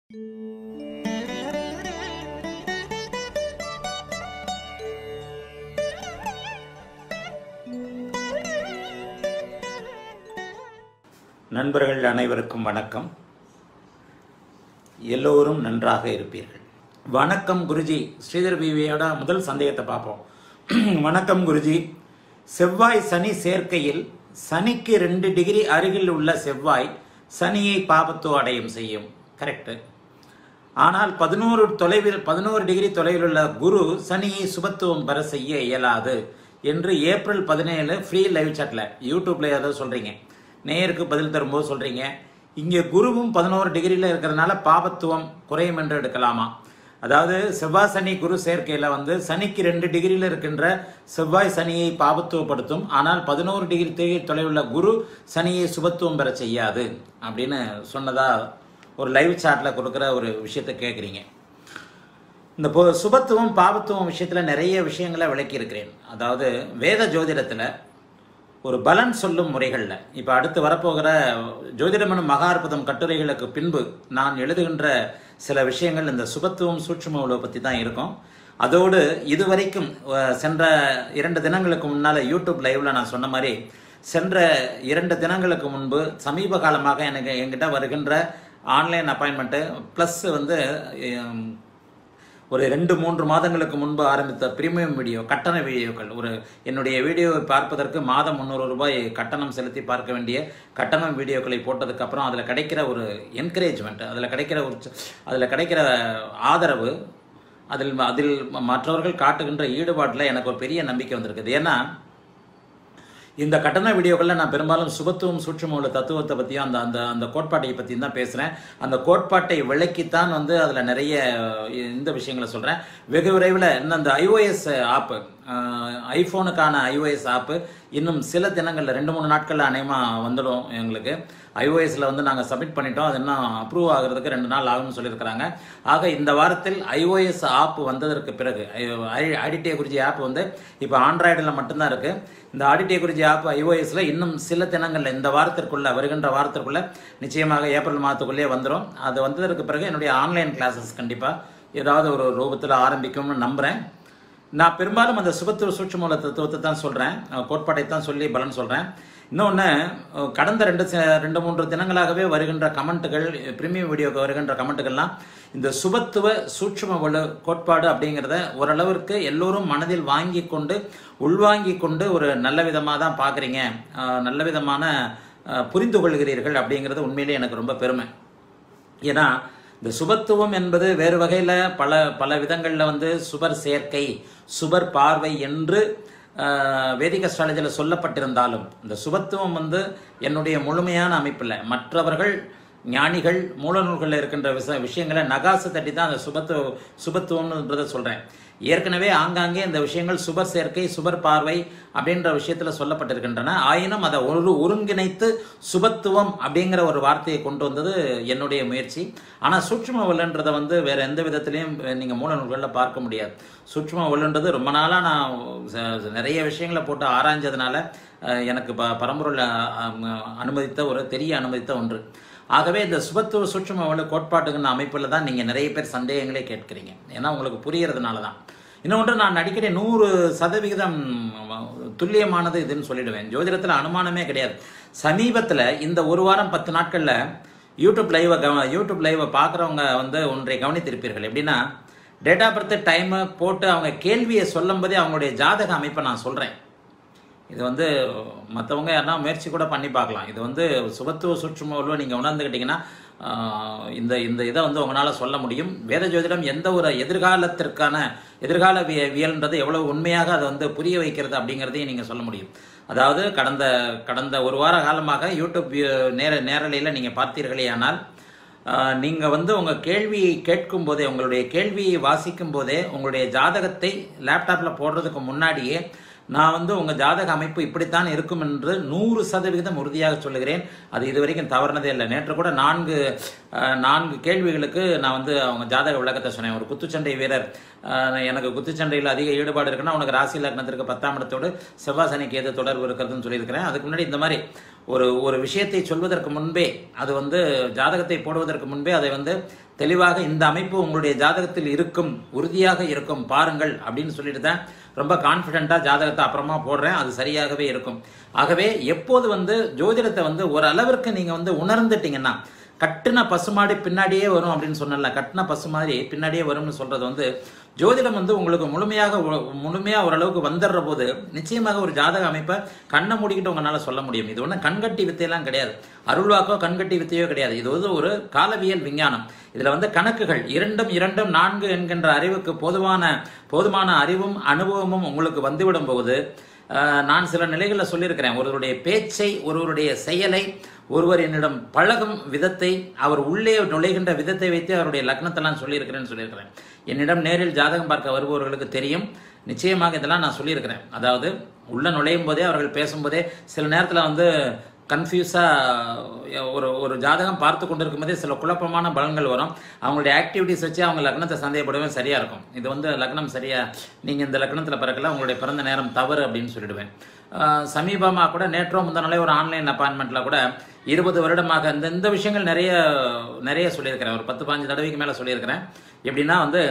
நண்பர்கள் அனைவருக்கும் வணக்கம் எல்லோரும் நன்றாக இருப்பீர்கள் வணக்கம் குருஜி ஸ்ரீதர் பிவியோட முதல் சந்தேகத்தை பார்ப்போம் வணக்கம் குருஜி செவ்வாய் சனி சேர்க்கையில் சனிக்கு ரெண்டு டிகிரி அருகில் உள்ள செவ்வாய் சனியை பாபத்துவ அடையும் செய்யும் கரெக்டு ஆனால் பதினோரு தொலைவில் பதினோரு டிகிரி தொலைவில் உள்ள குரு சனியை சுபத்துவம் பெற செய்ய இயலாது என்று ஏப்ரல் பதினேழு ஃப்ரீ லைவ் சாட்டில் யூடியூப்ல ஏதோ சொல்கிறீங்க நேயருக்கு பதில் தரும்போது சொல்கிறீங்க இங்கே குருவும் பதினோரு டிகிரியில் இருக்கிறதுனால பாபத்துவம் குறையும் என்று எடுக்கலாமா அதாவது செவ்வாய் சனி குரு சேர்க்கையில் வந்து சனிக்கு ரெண்டு டிகிரியில் இருக்கின்ற செவ்வாய் சனியை பாபத்துவப்படுத்தும் ஆனால் பதினோரு டிகிரி தொலை- தொலைவுள்ள குரு சனியை சுபத்துவம் பெற செய்யாது அப்படின்னு சொன்னதா ஒரு லைவ் சாட்டில் கொடுக்குற ஒரு விஷயத்தை கேட்குறீங்க இந்த பொ சுபத்துவம் பாபத்துவம் விஷயத்தில் நிறைய விஷயங்களை விளக்கியிருக்கிறேன் அதாவது வேத ஜோதிடத்தில் ஒரு பலன் சொல்லும் முறைகளில் இப்போ அடுத்து வரப்போகிற ஜோதிடமனும் மகாற்பதம் கட்டுரைகளுக்கு பின்பு நான் எழுதுகின்ற சில விஷயங்கள் இந்த சுபத்துவம் சூட்சும உழவை பற்றி தான் இருக்கும் அதோடு இதுவரைக்கும் அஹ், சென்ற இரண்டு தினங்களுக்கு முன்னால் யூடியூப் லைவ்ல நான் சொன்ன மாதிரி சென்ற இரண்டு தினங்களுக்கு முன்பு சமீப காலமாக எனக்கு என்கிட்ட வருகின்ற ஆன்லைன் அப்பாயின்மெண்ட்டு ப்ளஸ் வந்து ஹம், ஒரு ரெண்டு மூன்று மாதங்களுக்கு முன்பு ஆரம்பித்த பிரீமியம் வீடியோ கட்டண வீடியோக்கள் ஒரு என்னுடைய வீடியோவை பார்ப்பதற்கு மாதம் முந்நூறு ரூபாய் கட்டணம் செலுத்தி பார்க்க வேண்டிய கட்டணம் வீடியோக்களை போட்டதுக்கப்புறம் அதில் கிடைக்கிற ஒரு என்கரேஜ்மெண்ட் அதில் கிடைக்கிற ஒரு அதில் கிடைக்கிற ஆதரவு அதில் அதில் மற்றவர்கள் காட்டுகின்ற ஈடுபாட்டில் எனக்கு ஒரு பெரிய நம்பிக்கை வந்திருக்குது ஏன்னா இந்த கட்டண வீடியோக்களில் நான் பெரும்பாலும் சுபத்துவம் சூட்சும உள்ள தத்துவத்தை பற்றியும் அந்த அந்த அந்த கோட்பாட்டை பற்றியும் தான் பேசுகிறேன் அந்த கோட்பாட்டை விளக்கித்தான் வந்து அதில் நிறைய இந்த விஷயங்களை சொல்கிறேன் வெகு விரைவில் இன்னும் அந்த ஐஓஎஸ் ஆப்பு ஐஃபோனுக்கான ஐஓஎஸ் ஆப்பு இன்னும் சில தினங்களில் ரெண்டு மூணு நாட்களில் அநேகமாக வந்துடும் எங்களுக்கு ஐஓஎஸில் வந்து நாங்கள் சப்மிட் பண்ணிட்டோம் அது இன்னும் அப்ரூவ் ஆகிறதுக்கு ரெண்டு நாள் ஆகும்னு சொல்லியிருக்கிறாங்க ஆக இந்த வாரத்தில் ஐஓஎஸ் ஆப் வந்ததற்கு பிறகு ஆடிட்டே குறிச்சி ஆப் வந்து இப்போ ஆண்ட்ராய்டில் மட்டும்தான் இருக்குது இந்த ஆடிட்டே குறிச்சி ஆப் ஐஓஎஸில் இன்னும் சில தினங்களில் இந்த வாரத்திற்குள்ள வருகின்ற வாரத்திற்குள்ள நிச்சயமாக ஏப்ரல் மாதத்துக்குள்ளேயே வந்துடும் அது வந்ததற்கு பிறகு என்னுடைய ஆன்லைன் கிளாஸஸ் கண்டிப்பாக ஏதாவது ஒரு ரூபத்தில் ஆரம்பிக்கும்னு நம்புகிறேன் நான் பெரும்பாலும் அந்த சுபத்துவ சூட்சுமூல தத்துவத்தை தான் சொல்கிறேன் கோட்பாட்டை தான் சொல்லி பலன் சொல்கிறேன் இன்னொன்று கடந்த ரெண்டு ச- ரெண்டு மூன்று தினங்களாகவே வருகின்ற கமெண்ட்டுகள் பிரீமியம் வீடியோக்கு வருகின்ற கமெண்ட்டுகள்லாம் இந்த சுபத்துவ சூட்சும வலு கோட்பாடு அப்படிங்கிறத ஓரளவிற்கு எல்லோரும் மனதில் வாங்கி கொண்டு உள்வாங்கி கொண்டு ஒரு நல்ல விதமாக தான் பார்க்குறீங்க நல்ல விதமான அஹ், புரிந்து கொள்கிறீர்கள் அப்படிங்கிறது உண்மையிலேயே எனக்கு ரொம்ப பெருமை ஏன்னா இந்த சுபத்துவம் என்பது வேறு வகையில் பல பல விதங்களில் வந்து சுபர் சேர்க்கை சுபர் பார்வை என்று ஆஹ், வேதிக அஸ்ட்ராலஜியில் சொல்லப்பட்டிருந்தாலும் இந்த சுபத்துவம் வந்து என்னுடைய முழுமையான அமைப்பில் மற்றவர்கள் ஞானிகள் மூலநூல்களில் இருக்கின்ற விஷ விஷயங்களை நகாசு தட்டி தான் அந்த சுபத்துவ சுபத்துவம்ன்றதை சொல்கிறேன் ஏற்கனவே ஆங்காங்கே இந்த விஷயங்கள் சுபர் சேர்க்கை சுபர் பார்வை அப்படின்ற விஷயத்தில் சொல்லப்பட்டிருக்கின்றன ஆயினும் அதை ஒரு ஒருங்கிணைத்து சுபத்துவம் அப்படிங்கிற ஒரு வார்த்தையை கொண்டு வந்தது என்னுடைய முயற்சி ஆனால் சூட்சும வல்லுன்றதை வந்து வேற எந்த விதத்திலையும் நீங்கள் மூல நூல்களில் பார்க்க முடியாது சூட்சும வல்லுன்றது ரொம்ப நாளாக நான் ச- நிறைய விஷயங்களை போட்டு ஆராய்ஞ்சதுனால அஹ், எனக்கு ப பரம்பொருள் அஹ், அனுமதித்த ஒரு தெரிய அனுமதித்த ஒன்று ஆகவே இந்த சுபத்துவ சூட்சும வலு கோட்பாட்டுங்கிற அமைப்பில் தான் நீங்கள் நிறைய பேர் சந்தேகங்களே கேட்குறீங்க ஏன்னா உங்களுக்கு புரியறதுனால தான் இன்னொன்று நான் அடிக்கடி நூறு சதவிகிதம் துல்லியமானது இதுன்னு சொல்லிடுவேன் ஜோதிடத்தில் அனுமானமே கிடையாது சமீபத்தில் இந்த ஒரு வாரம் பத்து நாட்களில் யூடியூப் லைவை கவ யூடியூப் லைவை பார்க்குறவங்க வந்து ஒன்றை கவனித்திருப்பீர்கள் எப்படின்னா டேட் ஆஃப் பர்த் டைமை போட்டு அவங்க கேள்வியை சொல்லும்போதே அவங்களுடைய ஜாதக அமைப்பை நான் சொல்கிறேன் இது வந்து மற்றவங்க யாருன்னா முயற்சி கூட பண்ணி பார்க்கலாம் இது வந்து சுபத்துவ சூட்சும நீங்கள் உணர்ந்துக்கிட்டிங்கன்னா ஆஹ், இந்த இந்த இதை வந்து உங்களால் சொல்ல முடியும் வேத ஜோதிடம் எந்த ஒரு எதிர்காலத்திற்கான எதிர்கால விய வியல்ன்றது எவ்வளவு உண்மையாக அதை வந்து புரிய வைக்கிறது அப்படிங்கிறதையும் நீங்கள் சொல்ல முடியும் அதாவது கடந்த கடந்த ஒரு வார காலமாக யூடியூப் வி- நேர நேரலையில் நீங்கள் பார்த்தீர்களேயானால் ஆஹ், நீங்க வந்து உங்க கேள்வியை கேட்கும் போதே உங்களுடைய கேள்வியை வாசிக்கும் போதே உங்களுடைய ஜாதகத்தை லேப்டாப்ல போடுறதுக்கு முன்னாடியே நான் வந்து உங்க ஜாதக அமைப்பு இப்படித்தான் இருக்கும் என்று நூறு சதவிகிதம் உறுதியாக சொல்லுகிறேன் அது இதுவரைக்கும் தவறுனதே இல்லை நேற்று கூட நான்கு ஆஹ், நான்கு கேள்விகளுக்கு நான் வந்து அவங்க ஜாதக விளக்கத்தை சொன்னேன் ஒரு குத்துச்சண்டை வீரர் ஆஹ், எனக்கு குத்துச்சண்டையில் அதிக ஈடுபாடு இருக்குன்னா உனக்கு ராசி லக்னத்திற்கு பத்தாம் இடத்தோடு செவ்வாய் சனிக்கு ஏது தொடர்பு இருக்கிறதுன்னு சொல்லியிருக்கிறேன் அதுக்கு முன்னாடி இந்த மாதிரி ஒரு ஒரு விஷயத்தை சொல்வதற்கு முன்பே அது வந்து ஜாதகத்தை போடுவதற்கு முன்பே அதை வந்து தெளிவாக இந்த அமைப்பு உங்களுடைய ஜாதகத்தில் இருக்கும் உறுதியாக இருக்கும் பாருங்கள் அப்படின்னு சொல்லிட்டு தான் ரொம்ப கான்ஃபிடென்ட்டாக ஜாதகத்தை அப்புறமா போடுறேன் அது சரியாகவே இருக்கும் ஆகவே எப்போது வந்து ஜோதிடத்தை வந்து ஒரு அளவிற்கு நீங்கள் வந்து உணர்ந்துட்டீங்கன்னா கட்டின பசுமாடு பின்னாடியே வரும் அப்படின்னு சொன்னல கட்டின பசு மாதிரி பின்னாடியே வரும்னு சொல்றது வந்து ஜோதிடம் வந்து உங்களுக்கு முழுமையாக ஒ- முழுமையா ஓரளவுக்கு வந்துடுற போது நிச்சயமாக ஒரு ஜாதக அமைப்பை கண்ணை மூடிக்கிட்டு உங்களால சொல்ல முடியும் இது ஒன்றும் கண்கட்டி வித்தையெல்லாம் கிடையாது அருள்வாக்கோ கண்கட்டி வித்தையோ கிடையாது இது வந்து ஒரு காலவியல் விஞ்ஞானம் இதுல வந்து கணக்குகள் இரண்டும் இரண்டும் நான்கு என்கின்ற அறிவுக்கு பொதுவான போதுமான அறிவும் அனுபவமும் உங்களுக்கு வந்துவிடும் போது ஆஹ், நான் சில நிலைகளில் சொல்லியிருக்கிறேன் ஒருவருடைய பேச்சை ஒருவருடைய செயலை ஒருவர் என்னிடம் பழகும் விதத்தை அவர் உள்ளே நுழைகின்ற விதத்தை வைத்து அவருடைய லக்னத்தெல்லாம் சொல்லியிருக்கிறேன்னு சொல்லியிருக்கிறேன் என்னிடம் நேரில் ஜாதகம் பார்க்க வருபவர்களுக்கு தெரியும் நிச்சயமாக இதெல்லாம் நான் சொல்லியிருக்கிறேன் அதாவது உள்ள நுழையும் போதே அவர்கள் பேசும்போதே சில நேரத்தில் வந்து கன்ஃபியூஸாக ஒரு ஒரு ஜாதகம் பார்த்து கொண்டிருக்கும் போதே சில குழப்பமான பலன்கள் வரும் அவங்களுடைய ஆக்டிவிட்டிஸ் வச்சு அவங்க லக்னத்தை சந்தேகப்படவே சரியாக இருக்கும் இது வந்து லக்னம் சரியா நீங்கள் இந்த லக்னத்தில் பிறக்கல உங்களுடைய பிறந்த நேரம் தவறு அப்படின்னு சொல்லிடுவேன் சமீபமாக கூட நேற்றோ முந்தின நாளே ஒரு ஆன்லைன் அப்பாயின்மெண்ட்டில் கூட இருபது வருடமாக இந்த இந்த விஷயங்கள் நிறைய நிறைய சொல்லியிருக்கிறேன் ஒரு பத்து பாஞ்சு தடவைக்கு மேலே சொல்லியிருக்கிறேன் எப்படின்னா வந்து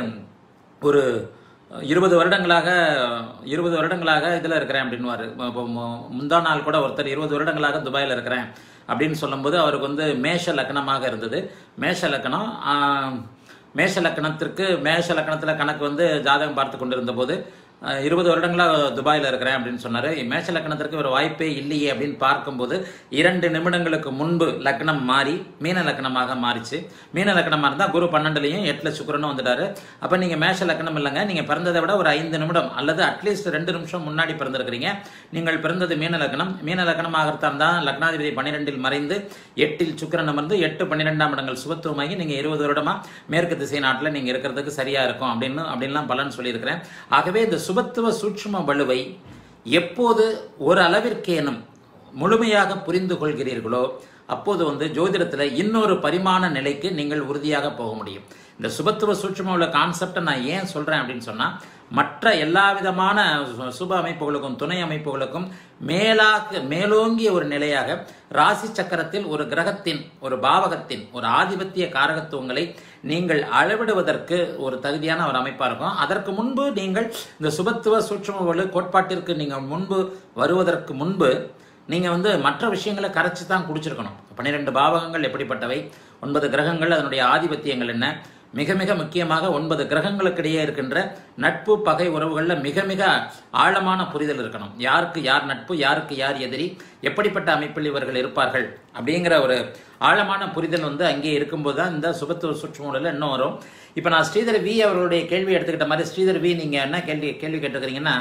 ஒரு இருபது வருடங்களாக இருபது வருடங்களாக இதில் இருக்கிறேன் அப்படின்னுவார் இப்போ மு- முந்தா நாள் கூட ஒருத்தர் இருபது வருடங்களாக துபாயில் இருக்கிறேன் அப்படின்னு சொல்லும்போது அவருக்கு வந்து மேஷ லக்னமாக இருந்தது மேஷ லக்னம் ஆஹ், மேஷ லக்னத்திற்கு மேஷ லக்னத்தில் கணக்கு வந்து ஜாதகம் பார்த்து கொண்டிருந்த போது அஹ், இருபது வருடங்களாக துபாயில் இருக்கிறேன் அப்படின்னு சொன்னார் மேஷ லக்னத்திற்கு ஒரு வாய்ப்பே இல்லையே அப்படின்னு பார்க்கும்போது இரண்டு நிமிடங்களுக்கு முன்பு லக்னம் மாறி மீன லக்னமாக மாறிச்சு மீன லக்னமாக இருந்தால் குரு பன்னெண்டுலையும் எட்டில் சுக்கிரனும் வந்துட்டாரு அப்போ நீங்கள் மேஷ லக்னம் இல்லைங்க நீங்கள் பிறந்ததை விட ஒரு ஐந்து நிமிடம் அல்லது அட்லீஸ்ட் ரெண்டு நிமிஷம் முன்னாடி பிறந்திருக்கிறீங்க நீங்கள் பிறந்தது மீன லக்னம் மீன லக்னமாகத்தான் தான் லக்னாதிபதி பன்னிரெண்டில் மறைந்து எட்டில் சுக்கிரன் அமர்ந்து எட்டு பன்னிரெண்டாம் இடங்கள் சுபத்துவமாகி நீங்கள் இருபது வருடமா மேற்கு திசை நாட்டில் நீங்கள் இருக்கிறதுக்கு சரியா இருக்கும் அப்படின்னு அப்படின்லாம் பலன் சொல்லியிருக்கிறேன் ஆகவே இந்த சுபத்துவ சூட்சும வலுவை எப்போது ஒரு அளவிற்கேனும் முழுமையாக புரிந்து கொள்கிறீர்களோ அப்போது வந்து ஜோதிடத்தில் இன்னொரு பரிமாண நிலைக்கு நீங்கள் உறுதியாக போக முடியும் இந்த சுபத்துவ சூட்சும உள்ள கான்செப்டை நான் ஏன் சொல்கிறேன் அப்படின்னு சொன்னால் மற்ற எல்லா விதமான சு- சுப அமைப்புகளுக்கும் துணை அமைப்புகளுக்கும் மேலாக மேலோங்கிய ஒரு நிலையாக ராசி சக்கரத்தில் ஒரு கிரகத்தின் ஒரு பாவகத்தின் ஒரு ஆதிபத்திய காரகத்துவங்களை நீங்கள் அளவிடுவதற்கு ஒரு தகுதியான ஒரு அமைப்பாக இருக்கும் அதற்கு முன்பு நீங்கள் இந்த சுபத்துவ சூட்சும வலு கோட்பாட்டிற்கு நீங்கள் முன்பு வருவதற்கு முன்பு நீங்கள் வந்து மற்ற விஷயங்களை கரைச்சி தான் குடிச்சிருக்கணும் பன்னிரெண்டு பாவகங்கள் எப்படிப்பட்டவை ஒன்பது கிரகங்கள் அதனுடைய ஆதிபத்தியங்கள் என்ன மிக மிக முக்கியமாக ஒன்பது கிரகங்களுக்கிடையே இருக்கின்ற நட்பு பகை உறவுகளில் மிக மிக ஆழமான புரிதல் இருக்கணும் யாருக்கு யார் நட்பு யாருக்கு யார் எதிரி எப்படிப்பட்ட அமைப்பில் இவர்கள் இருப்பார்கள் அப்படிங்கிற ஒரு ஆழமான புரிதல் வந்து அங்கே இருக்கும்போது தான் இந்த சுபத்துவ சுற்றுச்சூழலில் இன்னும் வரும் இப்போ நான் ஸ்ரீதர் வி அவர்களுடைய கேள்வி எடுத்துக்கிட்ட மாதிரி ஸ்ரீதர் வி நீங்கள் என்ன கேள்வி கேள்வி கேட்டுக்கிறீங்கன்னா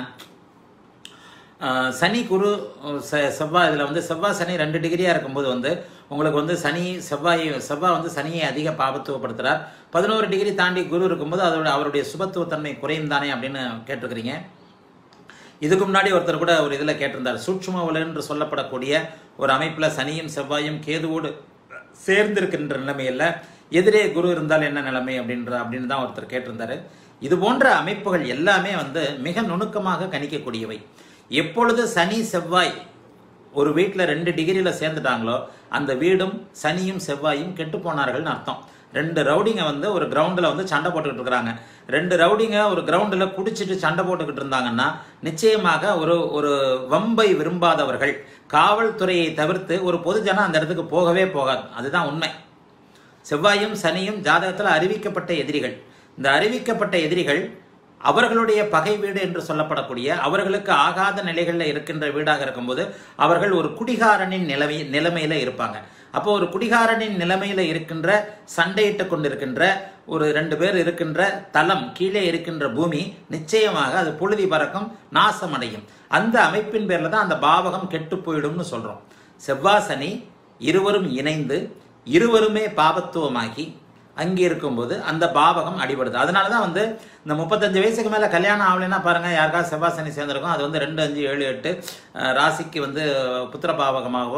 ஆஹ் சனி குரு செ- செவ்வாய் இதில் வந்து செவ்வாய் சனி ரெண்டு டிகிரியாக இருக்கும்போது வந்து உங்களுக்கு வந்து சனி செவ்வாய் செவ்வாய் வந்து சனியை அதிக பாபத்துவப்படுத்துகிறார் பதினோரு டிகிரி தாண்டி குரு இருக்கும்போது அதோட அவருடைய சுபத்துவத்தன்மை குறையும் தானே அப்படின்னு கேட்டிருக்கிறீங்க இதுக்கு முன்னாடி ஒருத்தர் கூட ஒரு இதில் கேட்டிருந்தார் சூட்சும உலகு என்று சொல்லப்படக்கூடிய ஒரு அமைப்பில் சனியும் செவ்வாயும் கேதுவோடு சேர்ந்திருக்கின்ற நிலைமையில் எதிரே குரு இருந்தால் என்ன நிலைமை அப்படின்ற அப்படின்னு தான் ஒருத்தர் கேட்டிருந்தாரு இது போன்ற அமைப்புகள் எல்லாமே வந்து மிக நுணுக்கமாக கணிக்கக்கூடியவை எப்பொழுது சனி செவ்வாய் ஒரு வீட்டில் ரெண்டு டிகிரியில் சேர்ந்துட்டாங்களோ அந்த வீடும் சனியும் செவ்வாயும் கெட்டு போனார்கள்னு அர்த்தம் ரெண்டு ரவுடிங்க வந்து ஒரு கிரவுண்டில் வந்து சண்டை போட்டுக்கிட்டு இருக்கிறாங்க ரெண்டு ரவுடிங்க ஒரு கிரவுண்டில் குடிச்சிட்டு சண்டை போட்டுக்கிட்டு இருந்தாங்கன்னா நிச்சயமாக ஒரு ஒரு வம்பை விரும்பாதவர்கள் காவல்துறையை தவிர்த்து ஒரு பொதுஜனம் அந்த இடத்துக்கு போகவே போகாது அதுதான் உண்மை செவ்வாயும் சனியும் ஜாதகத்தில் அறிவிக்கப்பட்ட எதிரிகள் இந்த அறிவிக்கப்பட்ட எதிரிகள் அவர்களுடைய பகை வீடு என்று சொல்லப்படக்கூடிய அவர்களுக்கு ஆகாத நிலைகளில் இருக்கின்ற வீடாக இருக்கும்போது அவர்கள் ஒரு குடிகாரனின் நிலைமை நிலைமையில இருப்பாங்க அப்போ ஒரு குடிகாரனின் நிலைமையில இருக்கின்ற சண்டையிட்டு கொண்டிருக்கின்ற ஒரு ரெண்டு பேர் இருக்கின்ற தலம் கீழே இருக்கின்ற பூமி நிச்சயமாக அது புழுதி பறக்கும் நாசமடையும் அந்த அமைப்பின் பேர்ல தான் அந்த பாவகம் கெட்டு போயிடும்னு சொல்றோம் செவ்வாய் சனி இருவரும் இணைந்து இருவருமே பாபத்துவமாகி அங்கே இருக்கும்போது அந்த பாவகம் அடிபடுது அதனால தான் வந்து இந்த முப்பத்தஞ்சு வயசுக்கு மேலே கல்யாணம் ஆகலைன்னா பாருங்கள் யாருக்காவது செவ்வாய் சனி சேர்ந்துருக்கும் அது வந்து ரெண்டு அஞ்சு ஏழு எட்டு அஹ், ராசிக்கு வந்து புத்திர பாவகமாகவோ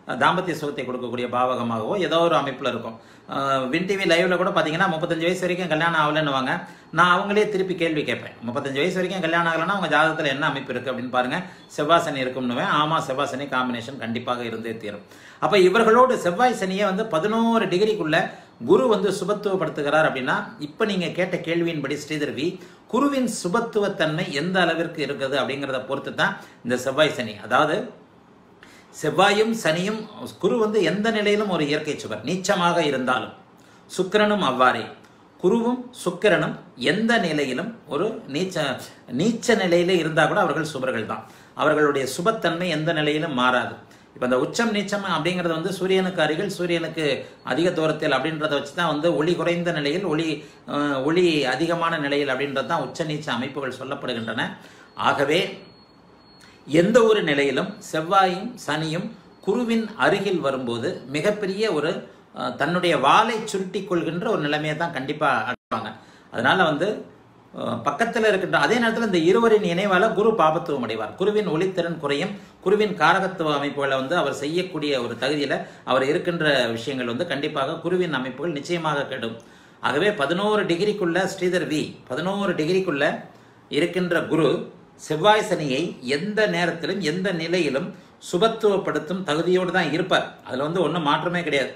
தாம்பத்திய சுகத்தை கொடுக்கக்கூடிய பாவகமாகவோ ஏதோ ஒரு அமைப்பில் இருக்கும் அஹ் வின் டிவி லைவ்ல கூட பார்த்தீங்கன்னா முப்பத்தஞ்சு வயசு வரைக்கும் கல்யாணம் ஆகலைன்னுவாங்க நான் அவங்களே திருப்பி கேள்வி கேட்பேன் முப்பத்தஞ்சு வயசு வரைக்கும் கல்யாணம் ஆகலைன்னா அவங்க ஜாதகத்தில் என்ன அமைப்பு இருக்குது அப்படின்னு பாருங்க செவ்வாய் சனி இருக்கும்னுவேன் ஆமாம் செவ்வாய் சனி காம்பினேஷன் கண்டிப்பாக இருந்தே தீரும் அப்போ இவர்களோடு செவ்வாய் சனியை வந்து பதினோரு டிகிரிக்குள்ள குரு வந்து சுபத்துவப்படுத்துகிறார் அப்படின்னா இப்போ நீங்கள் கேட்ட கேள்வியின்படி ஸ்ரீதர்வி குருவின் சுபத்துவத்தன்மை எந்த அளவிற்கு இருக்குது அப்படிங்கிறத பொறுத்து தான் இந்த செவ்வாய் சனி அதாவது செவ்வாயும் சனியும் குரு வந்து எந்த நிலையிலும் ஒரு இயற்கை சுவர் நீச்சமாக இருந்தாலும் சுக்கிரனும் அவ்வாறே குருவும் சுக்கிரனும் எந்த நிலையிலும் ஒரு நீச்ச நீச்ச நிலையில இருந்தால் கூட அவர்கள் சுபர்கள் தான் அவர்களுடைய சுபத்தன்மை எந்த நிலையிலும் மாறாது இப்போ இந்த உச்சம் நீச்சம் அப்படிங்கிறது வந்து சூரியனுக்கு அருகில் சூரியனுக்கு அதிக தூரத்தில் அப்படின்றத வச்சு தான் வந்து ஒளி குறைந்த நிலையில் ஒளி அஹ், ஒளி அதிகமான நிலையில் அப்படின்றது தான் உச்ச நீச்ச அமைப்புகள் சொல்லப்படுகின்றன ஆகவே எந்த ஒரு நிலையிலும் செவ்வாயும் சனியும் குருவின் அருகில் வரும்போது மிகப்பெரிய ஒரு அஹ், தன்னுடைய வாளை சுருட்டி கொள்கின்ற ஒரு நிலைமையை தான் கண்டிப்பாக அடைவாங்க அதனால வந்து பக்கத்தில் இருக்கின்ற அதே நேரத்தில் இந்த இருவரின் இணைவால குரு பாபத்துவம் அடைவார் குருவின் ஒளித்திறன் குறையும் குருவின் காரகத்துவ அமைப்புகளை வந்து அவர் செய்யக்கூடிய ஒரு தகுதியில் அவர் இருக்கின்ற விஷயங்கள் வந்து கண்டிப்பாக குருவின் அமைப்புகள் நிச்சயமாக கெடும் ஆகவே பதினோரு டிகிரிக்குள்ள ஸ்ரீதர் வி பதினோரு டிகிரிக்குள்ள இருக்கின்ற குரு செவ்வாய் சனியை எந்த நேரத்திலும் எந்த நிலையிலும் சுபத்துவப்படுத்தும் தகுதியோடு தான் இருப்பார் அதில் வந்து ஒன்றும் மாற்றமே கிடையாது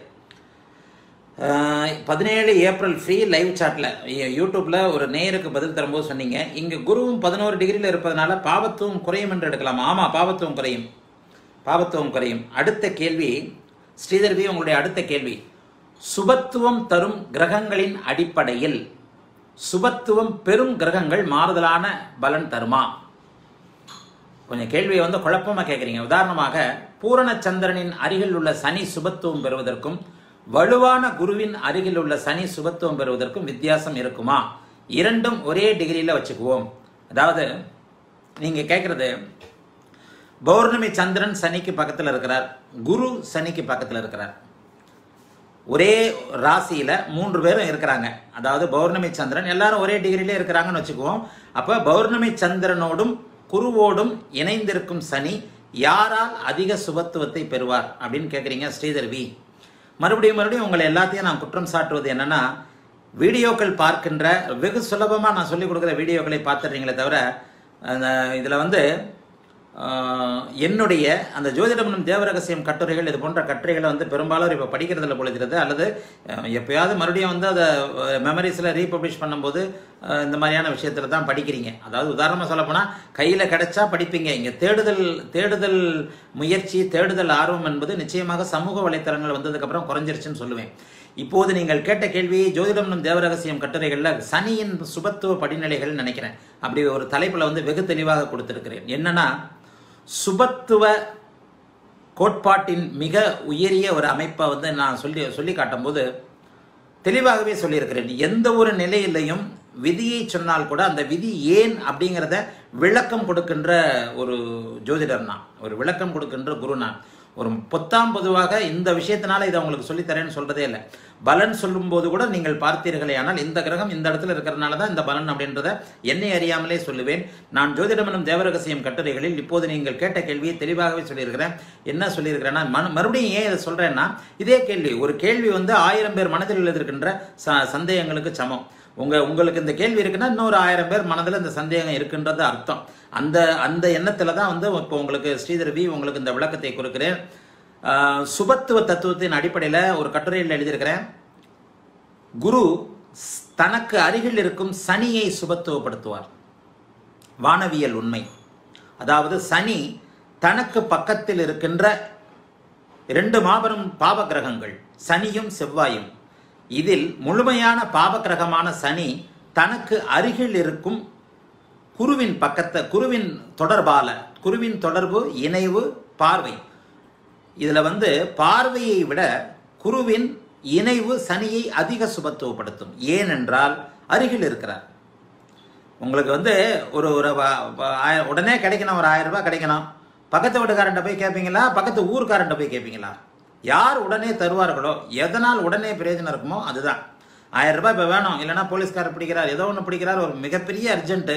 பதினேழு ஏப்ரல் ஃப்ரீ லைவ் சாட்டில் யூடியூப்பில் ஒரு நேருக்கு பதில் தரும்போது சொன்னீங்க இங்கே குருவும் பதினோரு டிகிரியில் இருப்பதனால பாவத்துவம் குறையும் என்று எடுக்கலாம் ஆமாம் பாவத்துவம் குறையும் பாவத்துவம் குறையும் அடுத்த கேள்வி ஸ்ரீதர்வி உங்களுடைய அடுத்த கேள்வி சுபத்துவம் தரும் கிரகங்களின் அடிப்படையில் சுபத்துவம் பெரும் கிரகங்கள் மாறுதலான பலன் தருமா கொஞ்சம் கேள்வியை வந்து குழப்பமாக கேட்குறீங்க உதாரணமாக பூரண சந்திரனின் அருகில் உள்ள சனி சுபத்துவம் பெறுவதற்கும் வலுவான குருவின் அருகில் உள்ள சனி சுபத்துவம் பெறுவதற்கும் வித்தியாசம் இருக்குமா இரண்டும் ஒரே டிகிரியில் வச்சுக்குவோம் அதாவது நீங்கள் கேட்குறது பௌர்ணமி சந்திரன் சனிக்கு பக்கத்தில் இருக்கிறார் குரு சனிக்கு பக்கத்தில் இருக்கிறார் ஒரே ராசியில மூன்று பேரும் இருக்கிறாங்க அதாவது பௌர்ணமி சந்திரன் எல்லாரும் ஒரே டிகிரியில இருக்கிறாங்கன்னு வச்சுக்குவோம் அப்ப பௌர்ணமி சந்திரனோடும் குருவோடும் இணைந்திருக்கும் சனி யாரால் அதிக சுபத்துவத்தை பெறுவார் அப்படின்னு கேட்குறீங்க ஸ்ரீதர் வி மறுபடியும் மறுபடியும் உங்களை எல்லாத்தையும் நான் குற்றம் சாட்டுவது என்னன்னா வீடியோக்கள் பார்க்கின்ற வெகு சுலபமாக நான் சொல்லிக் கொடுக்குற வீடியோக்களை பார்த்துடுறீங்களே தவிர அந்த இதில் வந்து ஆஹ், என்னுடைய அந்த ஜோதிடமனும் தேவரகசியம் கட்டுரைகள் இது போன்ற கட்டுரைகளை வந்து பெரும்பாலும் இப்போ படிக்கிறதுல பொழுதுறது அல்லது அஹ், எப்பயாவது மறுபடியும் வந்து அதை மெமரிஸில் ரீபப்ளிஷ் பண்ணும்போது அஹ், இந்த மாதிரியான விஷயத்தில் தான் படிக்கிறீங்க அதாவது உதாரணமாக சொல்லப்போனால் கையில் கிடைச்சா படிப்பீங்க இங்கே தேடுதல் தேடுதல் முயற்சி தேடுதல் ஆர்வம் என்பது நிச்சயமாக சமூக வலைத்தளங்கள் வந்ததுக்கப்புறம் குறைஞ்சிருச்சுன்னு சொல்லுவேன் இப்போது நீங்கள் கேட்ட கேள்வி ஜோதிடம் தேவரகசியம் கட்டுரைகளில் சனியின் சுபத்துவ படிநிலைகள் நினைக்கிறேன் அப்படி ஒரு தலைப்பில் வந்து வெகு தெளிவாக கொடுத்திருக்கிறேன் என்னன்னா சுபத்துவ கோட்பாட்டின் மிக உயரிய ஒரு அமைப்பை வந்து நான் சொல்லி சொல்லி காட்டும்போது தெளிவாகவே சொல்லியிருக்கிறேன் எந்த ஒரு நிலையிலையும் விதியை சொன்னால் கூட அந்த விதி ஏன் அப்படிங்கிறத விளக்கம் கொடுக்கின்ற ஒரு ஜோதிடர் நான் ஒரு விளக்கம் கொடுக்கின்ற குரு நான் ஒரு பொத்தாம் பொதுவாக இந்த விஷயத்தினால இதை உங்களுக்கு சொல்லித்தரேன்னு சொல்றதே இல்லை பலன் சொல்லும்போது கூட நீங்கள் பார்த்தீர்களே ஆனால் இந்த கிரகம் இந்த இடத்துல இருக்கிறதுனால தான் இந்த பலன் அப்படின்றத என்னை அறியாமலே சொல்லுவேன் நான் ஜோதிடம் எனும் தேவரகசியம் கட்டுரைகளில் இப்போது நீங்கள் கேட்ட கேள்வியை தெளிவாகவே சொல்லியிருக்கிறேன் என்ன சொல்லியிருக்கிறேன்னா மன மறுபடியும் ஏன் இதை சொல்றேன்னா இதே கேள்வி ஒரு கேள்வி வந்து ஆயிரம் பேர் மனதில் எழுதிருக்கின்ற ச சந்தேகங்களுக்கு சமம் உங்க உங்களுக்கு இந்த கேள்வி இருக்குன்னா இன்னொரு ஆயிரம் பேர் மனதில் இந்த சந்தேகம் இருக்குன்றது அர்த்தம் அந்த அந்த எண்ணத்துல தான் வந்து இப்போ உங்களுக்கு ஸ்ரீதர் வி உங்களுக்கு இந்த விளக்கத்தை கொடுக்கிறேன் ஆஹ், சுபத்துவ தத்துவத்தின் அடிப்படையில் ஒரு கட்டுரையில் எழுதியிருக்கிறேன் குரு ஸ்- தனக்கு அருகில் இருக்கும் சனியை சுபத்துவப்படுத்துவார் வானவியல் உண்மை அதாவது சனி தனக்கு பக்கத்தில் இருக்கின்ற இரண்டு மாபெரும் பாவ கிரகங்கள் சனியும் செவ்வாயும் இதில் முழுமையான பாவ கிரகமான சனி தனக்கு அருகில் இருக்கும் குருவின் பக்கத்தை குருவின் தொடர்பால குருவின் தொடர்பு இணைவு பார்வை இதில் வந்து பார்வையை விட குருவின் இணைவு சனியை அதிக சுபத்துவப்படுத்தும் ஏனென்றால் அருகில் இருக்கிறார் உங்களுக்கு வந்து ஒரு ஒரு வ- வ- ஆய- உடனே கிடைக்கணும் ஒரு ஆயிரம் ரூபாய் கிடைக்கணும் பக்கத்து வீட்டுக்காரன்ட்ட போய் கேட்பீங்களா பக்கத்து ஊர்க்காரன்ட்ட போய் கேட்பீங்களா யார் உடனே தருவார்களோ எதனால் உடனே பிரயோஜனம் இருக்குமோ அதுதான் ஆயிரம் ரூபாய் இப்போ வேணும் இல்லைன்னா போலீஸ்காரர் பிடிக்கிறார் ஏதோ ஒன்று பிடிக்கிறார் ஒரு மிகப்பெரிய அர்ஜென்ட்டு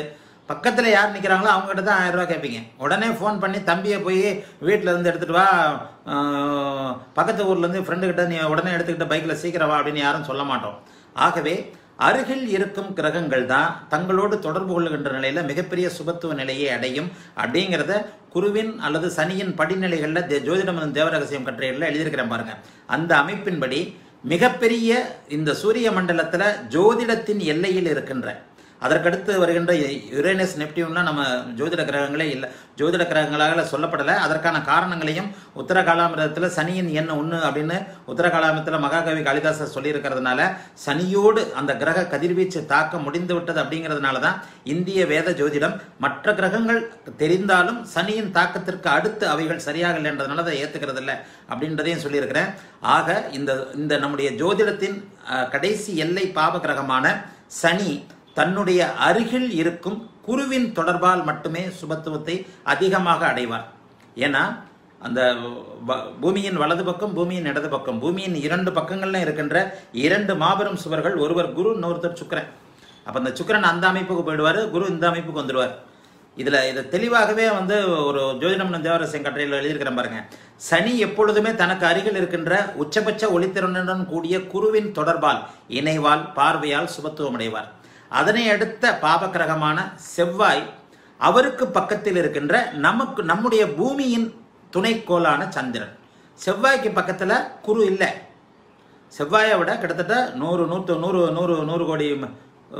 பக்கத்தில் யார் நிற்கிறாங்களோ அவங்ககிட்ட தான் ஆயிரம் ரூபாய் கேட்பீங்க உடனே ஃபோன் பண்ணி தம்பியை போய் வீட்டில் இருந்து எடுத்துகிட்டு வா ஆஹ், பக்கத்து ஊர்லேருந்து ஃப்ரெண்டுக்கிட்ட நீ உடனே எடுத்துக்கிட்ட பைக்கில் சீக்கிரம் வா அப்படின்னு யாரும் சொல்ல மாட்டோம் ஆகவே அருகில் இருக்கும் கிரகங்கள் தான் தங்களோடு தொடர்பு கொள்ளுகின்ற நிலையில மிகப்பெரிய சுபத்துவ நிலையை அடையும் அப்படிங்கிறத குருவின் அல்லது சனியின் படிநிலைகளில் தே- ஜோதிடம் எனும் தேவரகசியம் கட்டுரைகளில் எழுதியிருக்கிறேன் பாருங்க அந்த அமைப்பின்படி மிகப்பெரிய இந்த சூரிய மண்டலத்துல ஜோதிடத்தின் எல்லையில் இருக்கின்ற அதற்கடுத்து வருகின்ற யுரேனஸ் நெப்டியூன்லாம் நம்ம ஜோதிட கிரகங்களே இல்லை ஜோதிட கிரகங்களாக சொல்லப்படலை அதற்கான காரணங்களையும் உத்தர காலாமிரதத்தில் சனியின் எண் ஒன்று அப்படின்னு உத்தர காலாமிரத்தில் மகாகவி காளிதாசர் சொல்லியிருக்கிறதுனால சனியோடு அந்த கிரக கதிர்வீச்சு தாக்க முடிந்து விட்டது அப்படிங்கிறதுனால தான் இந்திய வேத ஜோதிடம் மற்ற கிரகங்கள் தெரிந்தாலும் சனியின் தாக்கத்திற்கு அடுத்து அவைகள் சரியாக இல்லைன்றதுனால அதை ஏற்றுக்கிறது இல்லை அப்படின்றதையும் சொல்லியிருக்கிறேன் ஆக இந்த இந்த நம்முடைய ஜோதிடத்தின் அஹ், கடைசி எல்லை பாப கிரகமான சனி தன்னுடைய அருகில் இருக்கும் குருவின் தொடர்பால் மட்டுமே சுபத்துவத்தை அதிகமாக அடைவார் ஏன்னா அந்த வ- பூமியின் வலது பக்கம் பூமியின் இடது பக்கம் பூமியின் இரண்டு பக்கங்கள்ல இருக்கின்ற இரண்டு மாபெரும் சுவர்கள் ஒருவர் குரு இன்னொருத்தர் சுக்கிரன் அப்ப அந்த சுக்கிரன் அந்த அமைப்புக்கு போயிடுவாரு குரு இந்த அமைப்புக்கு வந்துடுவார் இதுல இதை தெளிவாகவே வந்து ஒரு ஜோதிடம் தேவரசியம் கட்டுரையில் எழுதியிருக்கிறேன் பாருங்க சனி எப்பொழுதுமே தனக்கு அருகில் இருக்கின்ற உச்சபட்ச ஒளித்திறனுடன் கூடிய குருவின் தொடர்பால் இணைவால் பார்வையால் சுபத்துவம் அடைவார் அதனை அடுத்த பாபக்கிரகமான செவ்வாய் அவருக்கு பக்கத்தில் இருக்கின்ற நமக்கு நம்முடைய பூமியின் துணைக்கோளான சந்திரன் செவ்வாய்க்கு பக்கத்துல குரு இல்லை செவ்வாயை விட கிட்டத்தட்ட நூறு நூற்று நூறு நூறு நூறு கோடி ம-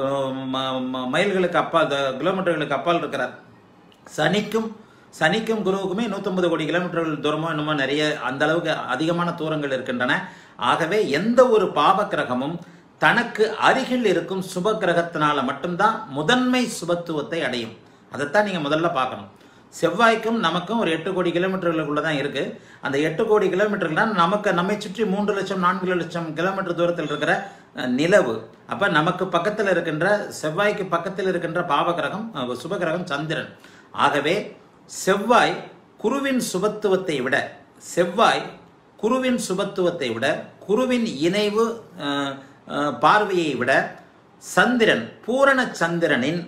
ம- ம- மைல்களுக்கு அப்பால் த- கிலோமீட்டர்களுக்கு அப்பால் இருக்கிறார் சனிக்கும் சனிக்கும் குருவுக்குமே 150 கோடி கிலோமீட்டர்கள் தூரமோ என்னமோ நிறைய அந்த அளவுக்கு அதிகமான தூரங்கள் இருக்கின்றன ஆகவே எந்த ஒரு பாவ கிரகமும் தனக்கு அருகில் இருக்கும் சுப கிரகத்தினால மட்டும்தான் முதன்மை சுபத்துவத்தை அடையும் அதைத்தான் நீங்க முதல்ல பார்க்கணும் செவ்வாய்க்கும் நமக்கும் ஒரு எட்டு கோடி கிலோமீட்டர்களுக்குள்ள தான் இருக்கு அந்த எட்டு கோடி கிலோமீட்டர்கள் தான் நமக்கு நம்மை சுற்றி மூன்று லட்சம் நான்கு லட்சம் கிலோமீட்டர் தூரத்தில் இருக்கிற அஹ், நிலவு அப்ப நமக்கு பக்கத்தில் இருக்கின்ற செவ்வாய்க்கு பக்கத்தில் இருக்கின்ற பாவகிரகம் அஹ், சுபகிரகம் சந்திரன் ஆகவே செவ்வாய் குருவின் சுபத்துவத்தை விட செவ்வாய் குருவின் சுபத்துவத்தை விட குருவின் இணைவு அஹ், அஹ், பார்வையை விட சந்திரன் பூரண சந்திரனின்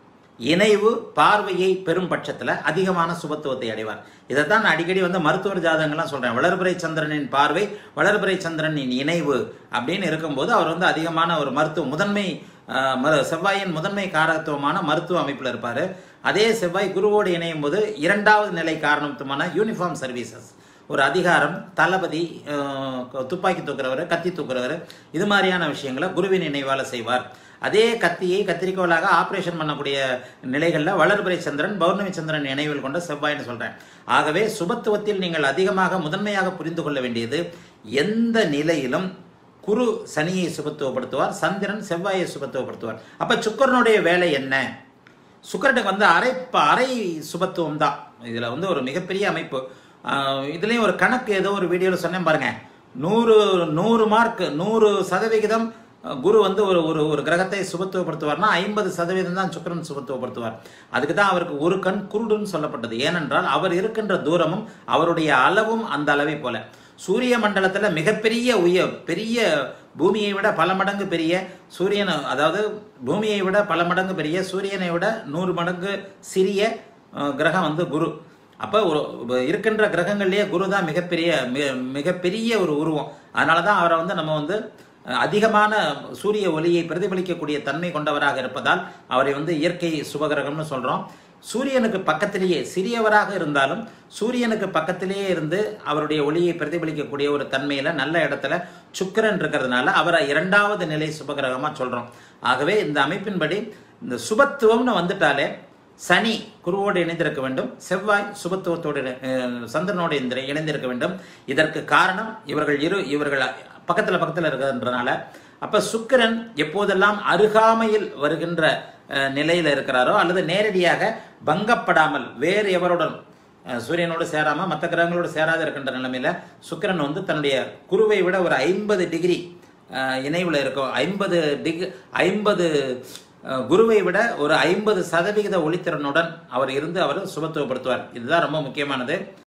இணைவு பார்வையை பெரும் பட்சத்தில் அதிகமான சுபத்துவத்தை அடைவார் இதைத்தான் நான் அடிக்கடி வந்து மருத்துவர் ஜாதகங்கள்லாம் சொல்றேன் வளர்பிறை சந்திரனின் பார்வை வளர்பிறை சந்திரனின் இணைவு அப்படின்னு இருக்கும்போது அவர் வந்து அதிகமான ஒரு மருத்துவ முதன்மை ஆஹ், மரு- செவ்வாயின் முதன்மை காரகத்துவமான மருத்துவ அமைப்பில் இருப்பார் அதே செவ்வாய் குருவோடு இணையும் போது இரண்டாவது நிலை காரணத்துவமான யூனிஃபார்ம் சர்வீசஸ் ஒரு அதிகாரம் தளபதி அஹ், துப்பாக்கி தூக்குறவர் கத்தி தூக்குறவர் இது மாதிரியான விஷயங்களை குருவின் நினைவால செய்வார் அதே கத்தியை கத்திரிக்கோலாக ஆபரேஷன் பண்ணக்கூடிய நிலைகளில் வளர்பிறை சந்திரன் பௌர்ணமி சந்திரன் நினைவில் கொண்ட செவ்வாய்னு சொல்றேன் ஆகவே சுபத்துவத்தில் நீங்கள் அதிகமாக முதன்மையாக புரிந்து கொள்ள வேண்டியது எந்த நிலையிலும் குரு சனியை சுபத்துவப்படுத்துவார் சந்திரன் செவ்வாயை சுபத்துவப்படுத்துவார் அப்ப சுக்கரனுடைய வேலை என்ன சுக்கரனுக்கு வந்து அரை ப- அரை சுபத்துவம் தான் இதுல வந்து ஒரு மிகப்பெரிய அமைப்பு ஆஹ் இதுலயும் ஒரு கணக்கு ஏதோ ஒரு வீடியோல சொன்னேன் பாருங்க நூறு நூறு மார்க் நூறு சதவிகிதம் அஹ், குரு வந்து ஒரு ஒரு ஒரு கிரகத்தை சுபத்துவப்படுத்துவார்னா ஐம்பது சதவீதம் தான் சுக்கிரன் சுபத்துவப்படுத்துவார் அதுக்கு தான் அவருக்கு ஒரு கண் குருடுன்னு சொல்லப்பட்டது ஏனென்றால் அவர் இருக்கின்ற தூரமும் அவருடைய அளவும் அந்த அளவை போல சூரிய மண்டலத்துல மிகப்பெரிய உய பெரிய பூமியை விட பல மடங்கு பெரிய சூரியன் அதாவது பூமியை விட பல மடங்கு பெரிய சூரியனை விட நூறு மடங்கு சிறிய அஹ், கிரகம் வந்து குரு அப்போ ஒரு இருக்கின்ற கிரகங்கள்லேயே குரு தான் மிகப்பெரிய மிக- மிகப்பெரிய ஒரு உருவம் அதனால தான் அவரை வந்து நம்ம வந்து அஹ், அதிகமான சூரிய ஒளியை பிரதிபலிக்கக்கூடிய தன்மை கொண்டவராக இருப்பதால் அவரை வந்து இயற்கை சுபகிரகம்னு சொல்றோம் சூரியனுக்கு பக்கத்திலேயே சிறியவராக இருந்தாலும் சூரியனுக்கு பக்கத்திலேயே இருந்து அவருடைய ஒளியை பிரதிபலிக்கக்கூடிய ஒரு தன்மையில நல்ல இடத்துல சுக்கிரன் இருக்கிறதுனால அவரை இரண்டாவது நிலை சுபகிரகமா சொல்றோம் ஆகவே இந்த அமைப்பின்படி இந்த சுபத்துவம்னு வந்துட்டாலே சனி குருவோடு இணைந்திருக்க வேண்டும் செவ்வாய் சுபத்துவத்தோடு இணை- அஹ் சந்திரனோடு இணைந்து- இணைந்திருக்க வேண்டும் இதற்கு காரணம் இவர்கள் இரு இவர்கள் பக்கத்துல பக்கத்துல இருக்கிறதுன்றனால அப்ப சுக்கிரன் எப்போதெல்லாம் அருகாமையில் வருகின்ற அஹ், நிலையில இருக்கிறாரோ அல்லது நேரடியாக பங்கப்படாமல் வேறு எவருடன் அஹ், சூரியனோடு சேராம மற்ற கிரகங்களோடு சேராத இருக்கின்ற நிலைமையில சுக்கிரன் வந்து தன்னுடைய குருவை விட ஒரு ஐம்பது டிகிரி இணைவில் இருக்கும் ஐம்பது டிகிரி ஐம்பது குருவை விட ஒரு ஐம்பது சதவிகித ஒளித்திறனுடன் அவர் இருந்து அவர் சுபத்துவப்படுத்துவார் இதுதான் ரொம்ப முக்கியமானது